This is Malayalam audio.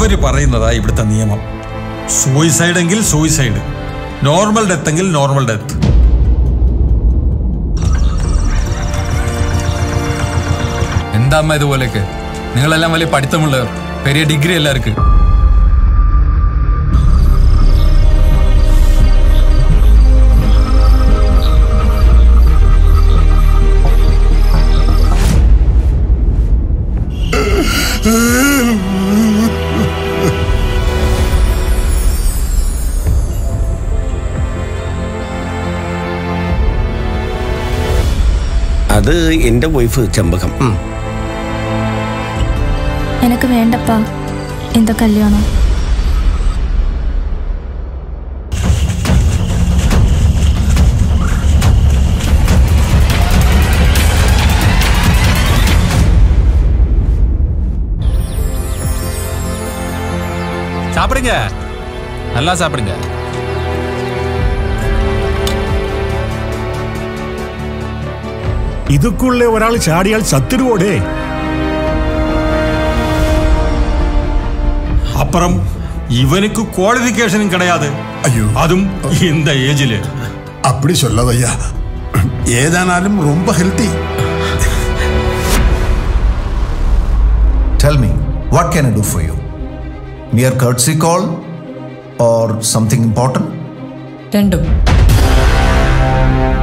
അവര് പറയുന്നതാ ഇവിടുത്തെ നിയമം സൂയിസൈഡ് എങ്കിൽ സൂയിസൈഡ് നോർമൽ ഡെത്ത് എങ്കിൽ നോർമൽ ഡെത്ത് എന്താ അമ്മ ഇതുപോലെയൊക്കെ നിങ്ങളെല്ലാം വലിയ പഠിത്തമുള്ളവർ പെരിയ ഡിഗ്രി എല്ലാം ഇருக்கு അത് എൻ്റെ വൈഫ് ചെമ്പകം எனக்கு வேண்டப்பா இந்த கல்யாணம் சாப்பிடுங்க நல்லா சாப்பிடுங்க ഇതൊക്കെയുള്ള ഒരാൾ ചാടിയാൽ ചത്തിരുവോടേ அப்புறம் இவனுக்கு குவாலிஃபிகேஷனும் கிடையாது ஐயோ. அதுவும் இந்த ஏஜில் அப்படி சொல்லாதய்யா ஏதானாலும் ரொம்ப healthy Tell me, what can I do for you? Mere courtesy call or something important? രണ്ടും